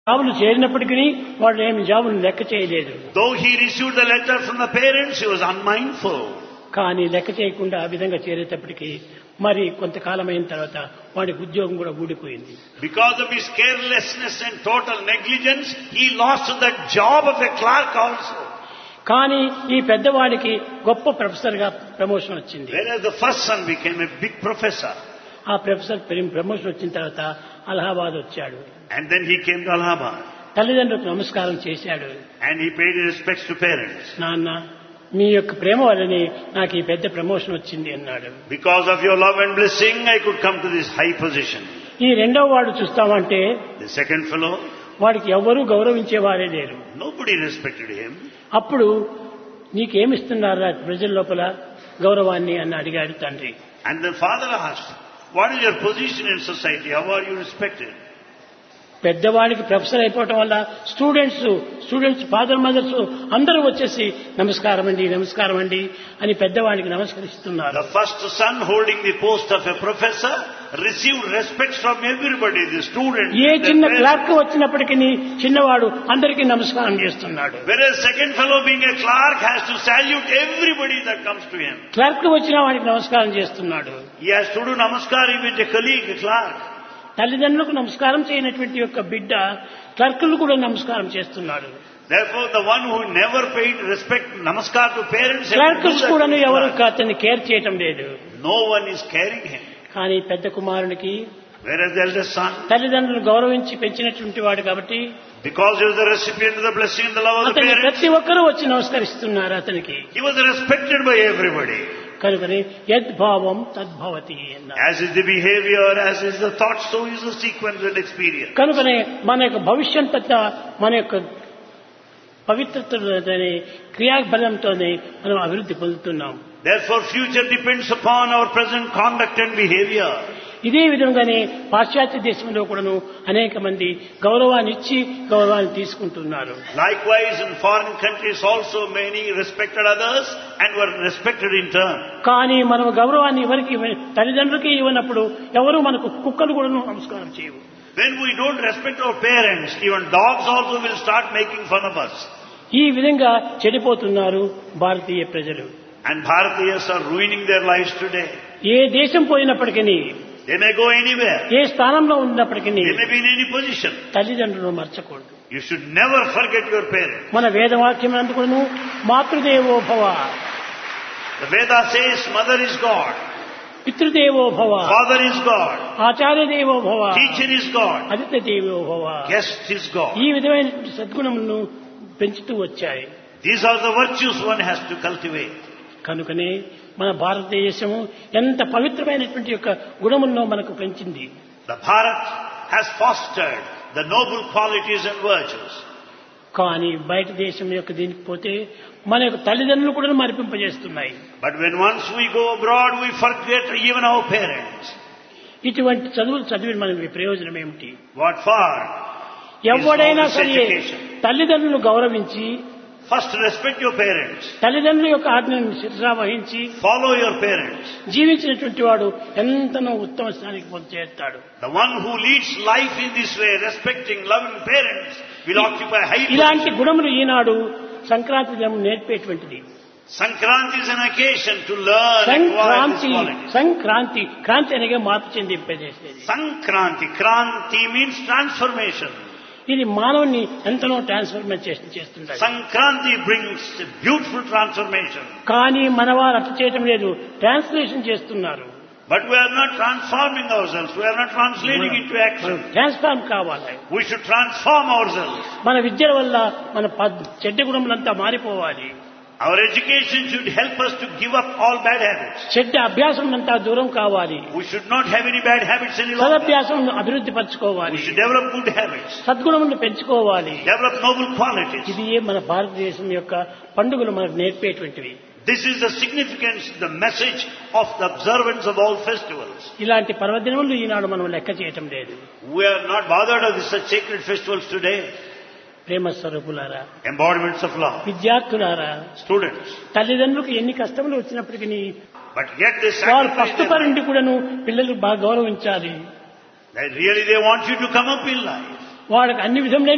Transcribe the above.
జాబులు చేరినప్పటికీ వాళ్ళు ఏమి జాబులు లెక్క చేయలేదు Though he received the letter from the parents, he was unmindful. కానీ లెక్క చేయకుండా ఆ విధంగా చేరేటప్పటికీ మరి కొంతకాలం అయిన తర్వాత వాడికి ఉద్యోగం కూడా ఊడిపోయింది Because of his carelessness and total negligence, he lost that job of a clerk also. కానీ ఈ పెద్దవాడికి గొప్ప ప్రొఫెసర్ గా ప్రమోషన్ వచ్చింది Whereas the first son became a big professor. ఆ ప్రొఫెసర్ పెరి- ప్రమోషన్ వచ్చిన తర్వాత అలహాబాద్ వచ్చాడు And then he came to Allahabad. తల్లిదండ్రులకు నమస్కారం చేశాడు And he paid his respects to parents. నాన్న మీ యొక్క ప్రేమ వల్లనే నాకు ఈ పెద్ద ప్రమోషన్ వచ్చింది అన్నాడు Because of your love and blessing, I could come to this high position. ఈ రెండవ వాడు చూస్తామంటే The second fellow, వాడికి ఎవ్వరూ గౌరవించేవారే లేరు nobody respected him. అప్పుడు నీకేమిస్తున్నారా ప్రజల లోపల గౌరవాన్ని అని అడిగాడు తండ్రి And the father asked, what is your position in society? How are you respected? పెద్దవాడికి ప్రొఫెసర్ అయిపోవటం వల్ల స్టూడెంట్స్ స్టూడెంట్స్ ఫాదర్ మదర్స్ అందరూ వచ్చేసి నమస్కారం అండి నమస్కారం అండి అని పెద్దవాడికి నమస్కరిస్తున్నారు The first son holding the post of a professor received respect from everybody, the students. ఏ their చిన్న parents. క్లార్క్ వచ్చినప్పటికీ చిన్నవాడు అందరికీ నమస్కారం చేస్తున్నాడు Whereas second fellow being a clerk has to salute everybody that comes to him. Clerk వచ్చిన వాడికి నమస్కారం చేస్తున్నాడు He has to do namaskar with a colleague, a clerk. తల్లిదండ్రులకు నమస్కారం చేయనటువంటి యొక్క బిడ్డ క్లర్కులు కూడా నమస్కారం చేస్తున్నాడు Therefore, the one who never paid respect, namaskar to parents, has to do క్లర్కులు that కూడా to ఎవరు clerk. అతన్ని కేర్ చేయటం లేదు no one is caring him. కానీ పెద్ద కుమారునికి Whereas the eldest son, తల్లిదండ్రులు గౌరవించి పెంచినటువంటి వాడు కాబట్టి because he was the recipient of the blessing and the love of the అతన్ని parents, ప్రతి ఒక్కరూ వచ్చి నమస్కరిస్తున్నారు అతనికి he was respected by everybody. కనుకని యద్భావం తద్భవతి అన్నారు As is the behavior, as is the thought, so is the sequence and experience. కనుకనే మన యొక్క భవిష్యత్ అంతా మన యొక్క పవిత్రతతోనే క్రియాబలంతోనే మనం అభివృద్ధి పొందుతున్నాం Therefore, future depends upon our present conduct and behavior. ఇదే విధంగానే పాశ్చాత్య దేశంలో కూడాను అనేక మంది గౌరవాన్ని ఇచ్చి గౌరవాన్ని తీసుకుంటున్నారు Likewise, in foreign countries also many respected others and were respected in turn. కానీ మనం గౌరవాన్ని ఎవరికి ఇవ్వ- తల్లిదండ్రులకి ఇవ్వనప్పుడు ఎవరు మనకు కుక్కలు కూడాను నమస్కారం చేయవు When we don't respect our parents, even dogs also will start making fun of us. ఈ విధంగా చెడిపోతున్నారు భారతీయ ప్రజలు And Bharatiyas are ruining their lives today. ఏ దేశం పోయినప్పటికీ They may go anywhere. ఏ స్థానంలో ఉన్నప్పటికీ They may be in any position. తల్లిదండ్రులు మర్చకూడదు You should never forget your parents. మన వేదవాక్యం అందుకును మాతృదేవో భవ The Veda says mother is God, పితృదేవో భవ father is God, ఆచార్య దేవో భవ teacher is God, అదిత దేవో భవ guest is God. ఈ విధమైనటువంటి సద్గుణములను పెంచుతూ వచ్చాయి These are the virtues one has to cultivate. కనుకనే మన భారతదేశము ఎంత పవిత్రమైనటువంటి యొక్క గుణములను మనకు పెంచింది The Bharat has fostered the noble qualities and virtues. కానీ బయట దేశం యొక్క దీనికి పోతే మన యొక్క తల్లిదండ్రులు కూడా మరిపింపజేస్తున్నాయి But when once we go abroad, we forget even our parents. ఇటువంటి చదువులు చదివి మనకి ప్రయోజనం ఏమిటి What for? ఎవడైనా Is all సరే this education. తల్లిదండ్రులను గౌరవించి First, respect your parents. తల్లిదండ్రుల యొక్క ఆజ్ఞను శిరసా వహించి Follow your parents. జీవించినటువంటి వాడు ఎంతనో ఉత్తమ స్థానికి పొంది చేస్తాడు The one who leads life in this way, respecting, loving parents, will occupy high ఇలాంటి position. గుణములు ఈనాడు సంక్రాంతి దినం నేర్పేటువంటిది Sankranti is an occasion to learn and acquire Sankranti these qualities. Sankranti Kranti అనగా మార్పు చెందింపజేసేది Sankranti. Kranti means transformation. ఇది మానవుని ఎంతనో ట్రాన్స్ఫర్మేషన్ చేస్తుంటారు Sankranti brings a beautiful transformation. కానీ మన వారు అట్లా చేయటం లేదు ట్రాన్స్లేషన్ చేస్తున్నారు But we are not transforming ourselves. We are not translating into action. Transform కావాలి We should transform ourselves. మన విద్య వల్ల మన పద్- చెడ్డ గుణములంతా మారిపోవాలి Our education should help us to give up all bad habits. చెడ్డ అభ్యాసం అంతా దూరం కావాలి We should not have any bad habits any longer. సదభ్యాసం అభివృద్ధి పరచుకోవాలి We should develop good habits. సద్గుణములను పెంచుకోవాలి Develop noble qualities. ఇది మన భారతదేశం యొక్క పండుగలు మనకు నేర్పేటువంటివి This is the significance, the message of the observance of all festivals. ఇలాంటి పర్వదినములు ఈనాడు మనం లెక్క చేయటం లేదు We are not bothered of such sacred festivals today. ప్రేమ స్వరూపులారా Embodiments of love. విద్యార్థులారా Students. తల్లిదండ్రులకు ఎన్ని కష్టములు వచ్చినప్పటికీ But yet they వారు sacrifice ఫస్ట్ their life. పరింటి కూడాను పిల్లలు బాగా గౌరవించాలి That really they want you to come up in life. వాళ్ళకి అన్ని విధములైన